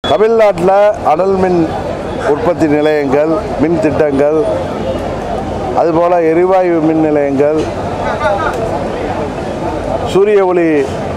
தமிழ்நாட்டில் அனல் மின் உற்பத்தி நிலையங்கள் மின் திட்டங்கள் அதுபோல் எரிவாயு மின் நிலையங்கள் சூரிய ஒளி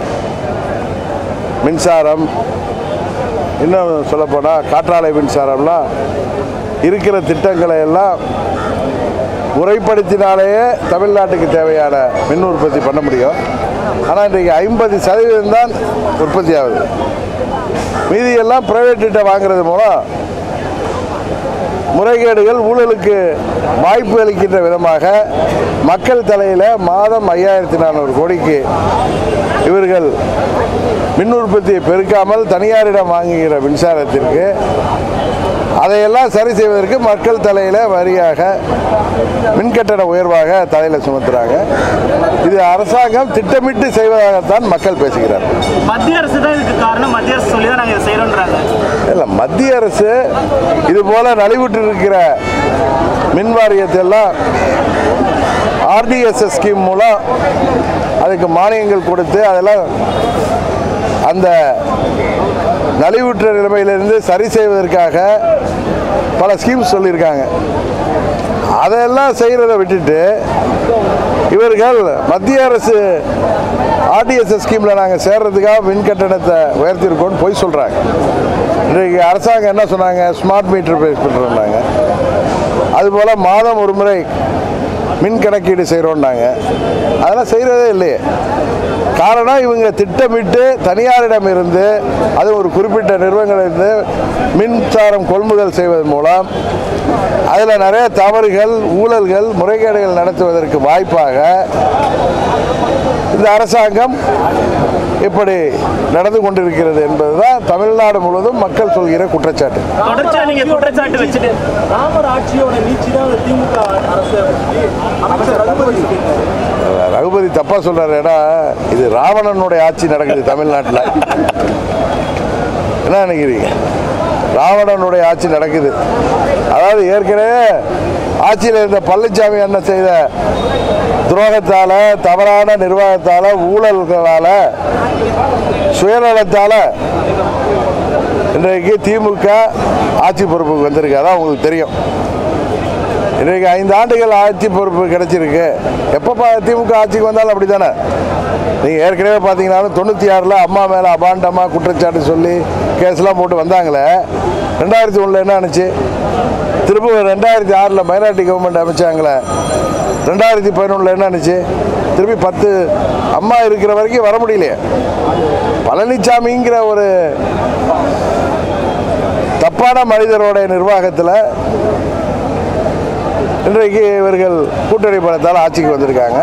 மின்சாரம் இன்னும் சொல்லப்போனால் காற்றாலை மின்சாரம்லாம் இருக்கிற திட்டங்களை எல்லாம் முறைப்படுத்தினாலேயே தமிழ்நாட்டுக்கு தேவையான மின் உற்பத்தி பண்ண முடியும் ஆனால் இன்றைக்கு ஐம்பது சதவீதம் தான் உற்பத்தி ஆகுது மீதியெல்லாம் ப்ரைவேட்டிட்ட வாங்குறது மூலம் முறைகேடுகள் ஊழலுக்கு வாய்ப்பு அளிக்கின்ற விதமாக மக்கள் தலையில் மாதம் ஐயாயிரத்தி நானூறு கோடிக்கு இவர்கள் மின் உற்பத்தியை பெருக்காமல் தனியாரிடம் வாங்குகிற மின்சாரத்திற்கு அதையெல்லாம் சரி செய்வதற்கு மக்கள் தலையில் வரியாக மின்கட்டண உயர்வாக தலையில் சுமத்துறாங்க இது அரசாங்கம் திட்டமிட்டு செய்வதாகத்தான் மக்கள் பேசுகிறார் மத்திய அரசு தான் இதுக்கு காரணம் மத்திய அரசு சொல்லி தான் நாங்கள் இதை செய்கிறோன்றாங்க இல்லை மத்திய அரசு இது போல நலிவுற்று இருக்கிற மின் வாரியத்தை எல்லாம் ஆர்டிஎஸ்எஸ் ஸ்கீம் மூலம் அதுக்கு மானியங்கள் கொடுத்து அதெல்லாம் அந்த நலிவுற்ற நிலைமையிலிருந்து சரி செய்வதற்காக பல ஸ்கீம்ஸ் சொல்லியிருக்காங்க அதெல்லாம் செய்கிறத விட்டுட்டு இவர்கள் மத்திய அரசு ஆர்டிஎஸ்எஸ் ஸ்கீமில் நாங்கள் சேர்றதுக்காக மின் கட்டணத்தை உயர்த்தியிருக்கோம்னு போய் சொல்கிறாங்க இன்றைக்கு அரசாங்கம் என்ன சொன்னாங்க ஸ்மார்ட் மீட்டர் பேஸ் பண்ணுறோம்னாங்க அதுபோல் மாதம் ஒரு முறை மின் கணக்கீடு செய்கிறோம்னாங்க அதெல்லாம் செய்கிறதே இல்லையே காரணம் இவங்க திட்டமிட்டு தனியாரிடம் இருந்து அது ஒரு குறிப்பிட்ட நிறுவனங்களிலிருந்து மின்சாரம் கொள்முதல் செய்வதன் மூலம் அதில் நிறைய தவறுகள் ஊழல்கள் முறைகேடுகள் நடத்துவதற்கு வாய்ப்பாக இந்த அரசாங்கம் இப்படி நடந்து கொண்டிருக்கிறது என்பதுதான் தமிழ்நாடு முழுவதும் மக்கள் சொல்கிற குற்றச்சாட்டு தொடர்ச்சியாக நீங்கள் குற்றச்சாட்டு வச்சுட்டு ராமர் ஆட்சியோட நீச்சி தான் அந்த திமுக அரசு பற்றி அமைச்சர் ரகுபதி சொல்லியிருக்காரு ரகுபதி தப்பா சொல்றாரு ஏன்னா இது ராவணனுடைய ஆட்சி நடக்குது தமிழ்நாட்டில் என்ன நினைக்கிறீங்க ராவணனுடைய ஆட்சி நடக்குது அதாவது ஏற்கனவே ஆட்சியில் இருந்த பழனிசாமி என்ன செய்த துரோகத்தால தவறான நிர்வாகத்தால ஊழல்களால சுயநலத்தால இன்றைக்கு திமுக ஆட்சி பொறுப்புக்கு வந்திருக்கு அதான் உங்களுக்கு தெரியும் இன்றைக்கு ஐந்து ஆண்டுகள் ஆட்சி பொறுப்பு கிடைச்சிருக்கு எப்போ பா திமுக ஆட்சிக்கு வந்தாலும் அப்படி தானே நீங்கள் ஏற்கனவே பார்த்தீங்கன்னாலும் தொண்ணூற்றி ஆறில் அம்மா மேலே அபாண்டமாக குற்றச்சாட்டு சொல்லி கேஸ்லாம் போட்டு வந்தாங்களே ரெண்டாயிரத்தி ஒன்றில் என்ன ஆணுச்சு திரும்ப ரெண்டாயிரத்தி ஆறில் மைனாரிட்டி கவர்மெண்ட் அமைச்சாங்களே ரெண்டாயிரத்தி பதினொன்றில் என்ன ஆணுச்சு திருப்பி பத்து அம்மா இருக்கிற வரைக்கும் வர முடியலையே பழனிசாமிங்கிற ஒரு தப்பான மனிதரோட நிர்வாகத்தில் இன்றைக்கு இவர்கள் கூட்டணி பலத்தால் ஆட்சிக்கு வந்திருக்காங்க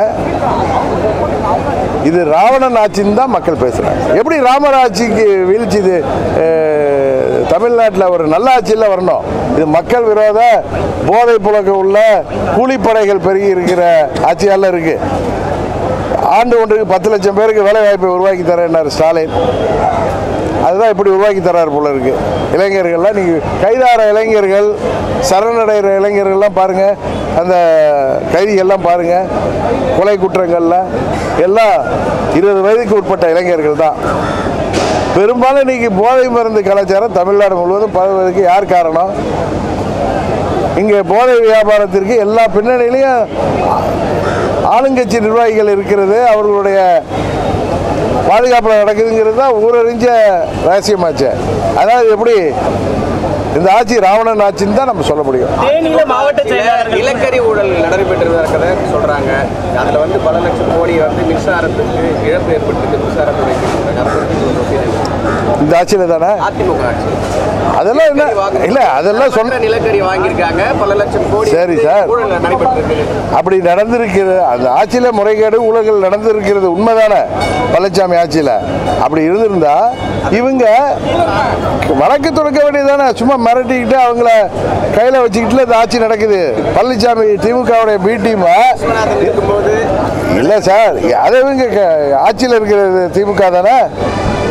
இது ராவணன் ஆட்சின்னு தான் மக்கள் பேசுகிறாங்க எப்படி ராமர் ஆட்சிக்கு வீழ்ச்சி இது அஹ், தமிழ்நாட்டில் ஒரு நல்ல ஆட்சியில் வரணும் இது மக்கள் விரோத போதை புழக்க உள்ள கூலிப்படைகள் பெருகி இருக்கிற ஆட்சியால் இருக்கு ஆண்டு ஒன்றுக்கு பத்து லட்சம் பேருக்கு வேலை வாய்ப்பை உருவாக்கி தரேன்னார் ஸ்டாலின் அதுதான் இப்படி உருவாக்கி தர்றாரு போல இருக்கு இளைஞர்கள்லாம் நீங்கள் கைதார இளைஞர்கள் சரணடைகிற இளைஞர்கள்லாம் பாருங்கள் அந்த கைதிகள்லாம் பாருங்கள் கொலை குற்றங்கள்லாம் எல்லாம் இருபது வயதுக்கு உட்பட்ட இளைஞர்கள் தான் பெரும்பாலும் இன்னைக்கு போதை மருந்து கலாச்சாரம் தமிழ்நாடு முழுவதும் பரவுவதற்கு யார் காரணம் இங்கே போதை வியாபாரத்திற்கு எல்லா பின்னணியிலையும் ஆளுங்கட்சி நிர்வாகிகள் இருக்கிறது அவர்களுடைய பாதுகாப்பில் நடக்குதுங்கிறது தான் ஊரறிஞ்ச ரகசியமாச்சு அதாவது எப்படி இந்த ஆட்சி ராவணன் ஆட்சின்னு தான் நம்ம சொல்ல முடியும் தேனியில மாவட்ட செயலாளர்கள் நிலக்கரி ஊழல் நடைபெற்றிருக்கிறத சொல்றாங்க அதுல வந்து பல லட்சம் கோடி வந்து மின்சாரத்துக்கு இழப்பு ஏற்பட்டிருக்கு மின்சாரத்துறைக்கு சொல்றாங்க. அதை பத்தி ஒரு opinion. இந்த ஆட்சியில் தானே அதிமுக ஆட்சி அதெல்லாம் என்ன இல்லை அதெல்லாம் சொன்ன சொன்ன நிலக்கரி வாங்கியிருக்காங்க பல லட்சம் கோடி சரி வந்து சார். ஊழல் நடைபெற்றிருக்கு அப்படி நடந்திருக்கிறது அந்த ஆட்சியில் முறைகேடு ஊழல்கள் நடந்திருக்கிறது உண்மைதானே பழனிசாமி ஆட்சியில் அப்படி இருந்திருந்தா இவங்க வழக்கு தொடுக்க வேண்டியதானே சும்மா மிரட்டிக்கிட்டு அவங்கள கையில் வச்சுக்கிட்டு இந்த ஆட்சி நடக்குது பழனிசாமி திமுகவுடைய பி டீமை விஸ்வநாதன் இருக்கும்போது இல்லை சார் அதை இவங்க க- ஆட்சியில் இருக்கிறது திமுக தானே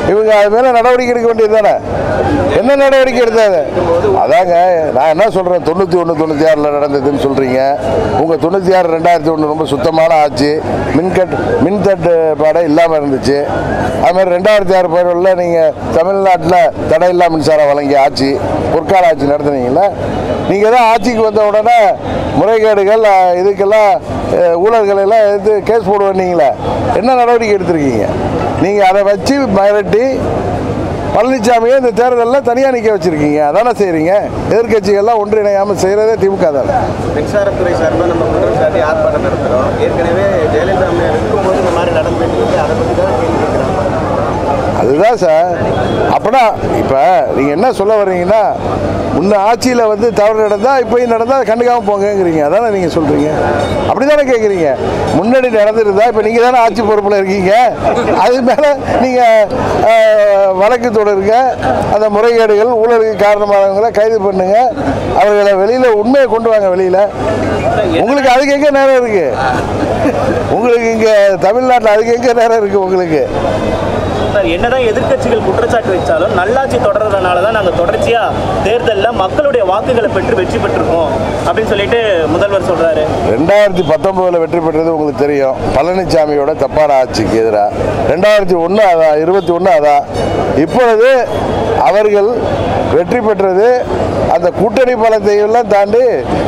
இவங்க அது மேலே நடவடிக்கை எடுக்க வேண்டியது தானே என்ன நடவடிக்கை எடுத்தாது அதாங்க நான் என்ன சொல்கிறேன் தொண்ணூற்றி ஒன்று தொண்ணூற்றி ஆறில் நடந்ததுன்னு சொல்கிறீங்க உங்கள் தொண்ணூற்றி ஆறு ரெண்டாயிரத்தி ஒன்று ரொம்ப சுத்தமான ஆட்சி மின்கட் மின் தட்டுப்பாடே இல்லாமல் இருந்துச்சு அது மாதிரி ரெண்டாயிரத்தி ஆறு பதினொன்றில் நீங்கள் தமிழ்நாட்டில் தடையில்லா மின்சாரம் வழங்கிய ஆட்சி பொற்கால ஆட்சி நடத்துனீங்களா நீங்கள் தான் ஆட்சிக்கு வந்த உடனே முறைகேடுகள் அஹ், இதுக்கெல்லாம் அஹ், ஊழல்களை எல்லாம் எடுத்து கேஸ் போடுவீங்களே என்ன நடவடிக்கை எடுத்திருக்கீங்க நீங்கள் அதை வச்சு மிரட்டி பழனிசாமியை இந்த தேர்தலில் தனியாக நிற்க வச்சிருக்கீங்க அதானே செய்கிறீங்க எதிர்க்கட்சிகள்லாம் ஒன்றிணையாமல் செய்கிறதே திமுக தானே மின்சாரத்துறை சார்பாக நம்ம குற்றம் சாட்டி ஆர்ப்பாட்டம் நடத்துகிறோம் ஏற்கனவே ஜெயலலிதா அம்மையார் இருக்கும்போது இந்த மாதிரி நடந்துட்டு அதை பற்றி தான் கேள்வி கேட்குறாங்க அதுதான் சார் அப்படின்னா இப்போ நீங்கள் என்ன சொல்ல வர்றீங்கன்னா முன்ன ஆட்சியில் வந்து தவறு நடந்தால் இப்போயும் நடந்தால் கண்டுக்காமல் போங்கங்கிறீங்க அதானே நீங்கள் சொல்கிறீங்க அப்படி தானே கேட்குறீங்க முன்னாடி நடந்திருந்தா இப்போ நீங்கள் தானே ஆட்சி பொறுப்பில் இருக்கீங்க அது மேலே நீங்கள் வழக்கு தொடருங்க அந்த முறைகேடுகள் ஊழலுக்கு காரணமானவங்களை கைது பண்ணுங்க அவர்களை வெளியில் உண்மையை கொண்டு வாங்க வெளியில் உங்களுக்கு அதுக்கு எங்கே நேரம் இருக்குது உங்களுக்கு இங்கே தமிழ்நாட்டில் அதுக்கு எங்கே நேரம் இருக்குது உங்களுக்கு சார் என்னதான் எதிர்க்கட்சிகள் குற்றச்சாட்டு வச்சாலும் நல்லாட்சி தொடர்றதுனால தான் நாங்கள் தொடர்ச்சியா தேர்தலில் மக்களுடைய வாக்குகளை பெற்று வெற்றி பெற்றிருக்கோம் அப்படின்னு சொல்லிட்டு முதல்வர் சொல்றாரு ரெண்டாயிரத்தி பத்தொம்போதில் வெற்றி பெற்றது உங்களுக்கு தெரியும் பழனிசாமியோட தப்பான ஆட்சிக்கு எதிராக ரெண்டாயிரத்தி ஒன்று அதான் இருபத்தி ஒன்று அதான் இப்பொழுது அவர்கள் வெற்றி பெற்றது அந்த கூட்டணி பலத்தை எல்லாம் தாண்டி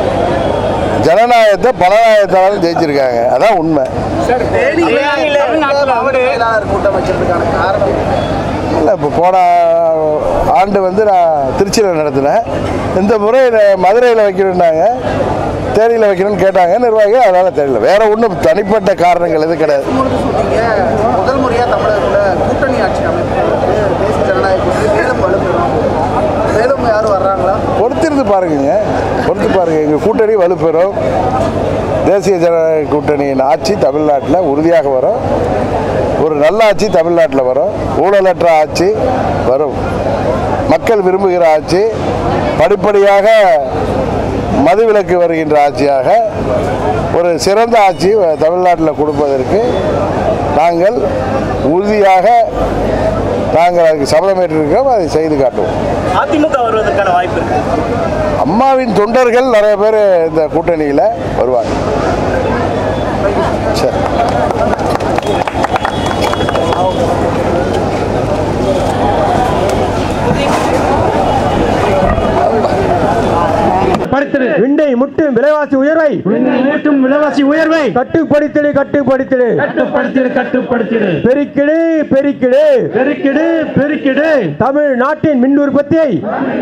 ஜனநாயகத்தை பலநாயகத்தாலும் ஜெயிச்சிருக்காங்க அதான் உண்மை தமிழ்நாட்டில் அவரு செயலாளர் கூட்டம் வைக்கிறதுக்கான காரணம் இல்லை இப்போ போன ஆண்டு வந்து நான் திருச்சியில் நடத்தினேன் இந்த முறை மதுரையில் வைக்கணுன்னாங்க தேனியில் வைக்கணும்னு கேட்டாங்க நிர்வாகிகள் அதனால் தெரியல வேற ஒன்றும் தனிப்பட்ட காரணங்கள் எதுவும் கிடையாது நீங்க முதல் முறையா தமிழகத்தில் கூட்டணி ஆட்சி அமைப்பு தேசிய ஜனநாயக கூட்டணி மேலும் வலுப்பெறும் மேலும் யாரும் வர்றாங்களா பொறுத்திருந்து பாருங்க பொறுத்து பாருங்க எங்கள் கூட்டணி வலுப்பெறும் தேசிய ஜனநாயக கூட்டணியின் ஆட்சி தமிழ்நாட்டில் உறுதியாக வரும் ஒரு நல்ல ஆட்சி தமிழ்நாட்டில் வரும் ஊழலற்ற ஆட்சி வரும் மக்கள் விரும்புகிற ஆட்சி படிப்படியாக மதுவிலக்கு வருகின்ற ஆட்சியாக ஒரு சிறந்த ஆட்சி தமிழ்நாட்டில் கொடுப்பதற்கு நாங்கள் உறுதியாக நாங்கள் அதுக்கு சபதமேற்றிருக்கிறோம் அதை செய்து காட்டுவோம் அதிமுக வருவதற்கான வாய்ப்பு இருக்கு அம்மாவின் தொண்டர்கள் நிறைய பேர் இந்த கூட்டணியில் வருவாங்க சரி விண்டை முட்டும் விலைவாசி உயர்வை முட்டும் விலைவாசி உயர்வை கட்டுப்படுத்திடு கட்டுப்படுத்திடு கட்டுப்படுத்திடு கட்டுப்படுத்திடு பெருக்கிடு பெருக்கிடு பெருக்கிடு பெருக்கிடு தமிழ்நாட்டின் மின் உற்பத்தியை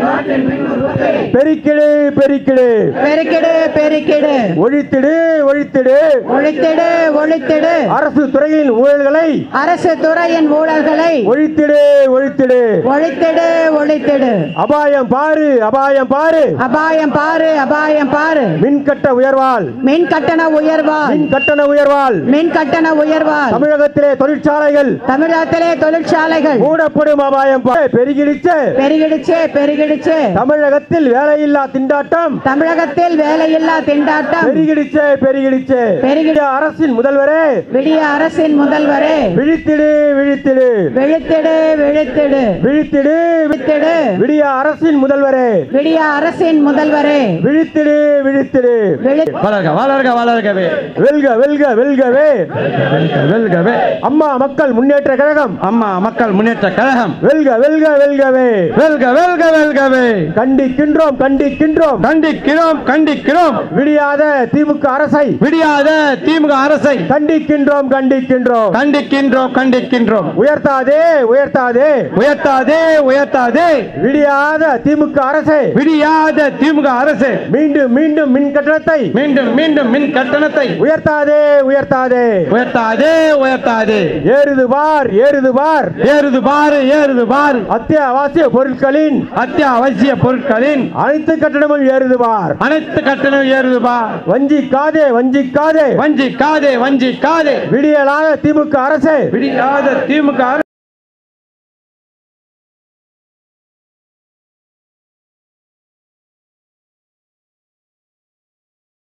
பெருக்கிடு பெருக்கிடு பெருக்கிடு பெருக்கிடு ஒழித்திடு ஒழித்திடு ஒழித்திடு ஒழித்திடு அரசு துறையின் ஊழல்களை அரசு துறையின் ஊழல்களை ஒழித்திடு ஒழித்திடு ஒழித்திடு ஒழித்திடு அபாயம் பாரு அபாயம் பாரு அபாயம் பாரு அபாயம் பாரு மின் கட்ட உயர்வால் மின் கட்டண உயர்வால் மின் கட்டண உயர்வால் மின் கட்டண உயர்வால் தமிழகத்திலே தொழிற்சாலைகள் தமிழகத்திலே தொழிற்சாலைகள் மூடப்படும் அபாயம் பா- பெருகிடுச்சு பெருகிடுச்சு பெருகிடுச்சு தமிழகத்தில் வேலையில்லா திண்டாட்டம் தமிழகத்தில் வேலையில்லா திண்டாட்டம் பெருகிடுச்சு பெருகிடுச்சு பெருகிடு அரசின் முதல்வரே விடிய அரசின் முதல்வரே விழித்திடு விழித்திடு விழித்திடு விழித்திடு விழித்திடு விழித்திடு விடிய அரசின் முதல்வரே விடிய அரசின் முதல்வரே விழித்திடு விழித்திடு விழி வளர்க வளர்க வளர்கவே வெல்க வெல்க வெல்கவே வெல்கவே அம்மா மக்கள் முன்னேற்ற கழகம் அம்மா மக்கள் முன்னேற்ற கழகம் வெல்க வெல்க வெல்கவே வெல்க வெல்க வெல்கவே கண்டிக்கின்றோம் கண்டிக்கின்றோம் கண்டிக்கிறோம் கண்டிக்கிறோம் விடியாத திமுக அரசை விடியாத திமுக அரசை கண்டிக்கின்றோம் கண்டிக்கின்றோம் கண்டிக்கின்றோம் கண்டிக்கின்றோம் உயர்த்தாதே உயர்த்தாதே உயர்த்தாதே உயர்த்தாதே விடியாத திமுக அரசை விடியாத திமுக அரசு மீண்டும் மீண்டும் மின் கட்டணத்தை மீண்டும் மீண்டும் மின் கட்டணத்தை உயர்த்தாதே உயர்த்தாதே உயர்த்தாதே உயர்த்தாதே ஏறுது பார் ஏறுது பார் ஏறுது பார் ஏறுது பார் அத்தியாவசிய பொருட்களின் அத்தியாவசிய பொருட்களின் அனைத்து கட்டணமும் ஏறுது பார் அனைத்து கட்டணம் ஏறுது பார் வஞ்சிக்காதே வஞ்சிக்காதே வஞ்சிக்காதே வஞ்சிக்காதே விடியலாக திமுக அரசு விடியாத திமுக அரசு